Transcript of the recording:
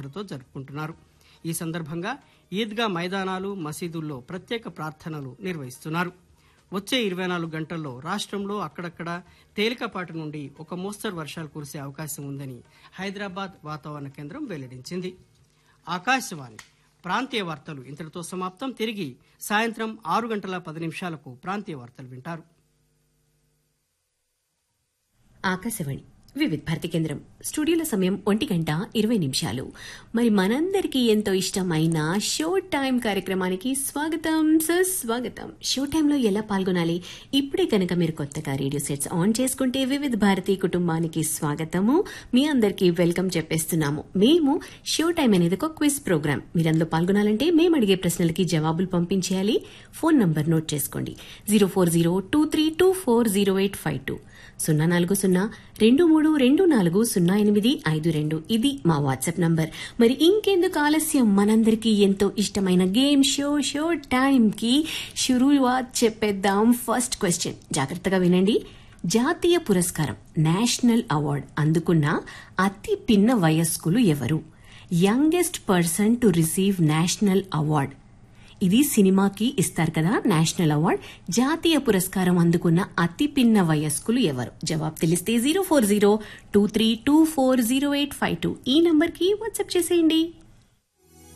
పేరుతో జరుపుకుంటున్నారు ఈ సందర్భంగా ఈద్గా మైదానాలు మసీదుల్లో ప్రత్యేక ప్రార్థనలు నిర్వహిస్తున్నారు వచ్చే ఇరవై నాలుగు గంటల్లో రాష్ట్రంలో అక్కడక్కడ తేలికపాటి నుండి ఒక మోస్తరు వర్షాలు కురిసే అవకాశం ఉందని హైదరాబాద్ వాతావరణ కేంద్రం వెల్లడించింది ఆకాశవాణి ప్రాంతీయ వార్తలు ఇంతటితో సమాప్తం తిరిగి సాయంత్రం ఆరు గంటల పది నిమిషాలకు ప్రాంతీయ వార్తలు వింటారు ఆకాశవాణి వివిధ భారతి కేంద్రం స్టూడియోల సమయం ఒంటి గంట ఇరవై నిమిషాలు మరి మనందరికీ ఎంతో ఇష్టమైన షో టైం కార్యక్రమానికి స్వాగతం సుస్వాగతం షో టైంలో ఎలా పాల్గొనాలి ఇప్పుడే కనుక మీరు కొత్తగా రేడియో సెట్స్ ఆన్ చేసుకుంటే వివిధ భారతి కుటుంబానికి స్వాగతము మీ అందరికీ వెల్కమ్ చెప్పేస్తున్నాము మేము షో టైం అనేది ఒక క్విజ్ ప్రోగ్రామ్ మీరు అందులో పాల్గొనాలంటే మేము అడిగే ప్రశ్నలకి జవాబులు పంపించేయాలి ఫోన్ నంబర్ నోట్ చేసుకోండి zero four zero two three two four zero eight five two సున్నా నాలుగు సున్నా రెండు మూడు రెండు నాలుగు సున్నా ఎనిమిది ఐదు రెండు ఇది మా వాట్సాప్ నంబర్ మరి ఇంకెందుకు ఆలస్యం మనందరికీ ఎంతో ఇష్టమైన గేమ్ షో షో టైంకి షురువాత్ చెప్పేద్దాం ఫస్ట్ క్వశ్చన్ జాగ్రత్తగా వినండి జాతీయ పురస్కారం నేషనల్ అవార్డ్ అందుకున్న అతి పిన్న వయస్కులు ఎవరు youngest person to receive national award ఇది సినిమాకి ఇస్తారు కదా నేషనల్ అవార్డ్ జాతీయ పురస్కారం అందుకున్న అతి పిన్న వయస్కులు ఎవరు జవాబు తెలిస్తే zero four zero two three two four zero eight five two ఈ నంబర్కి వాట్సాప్ చేసేయండి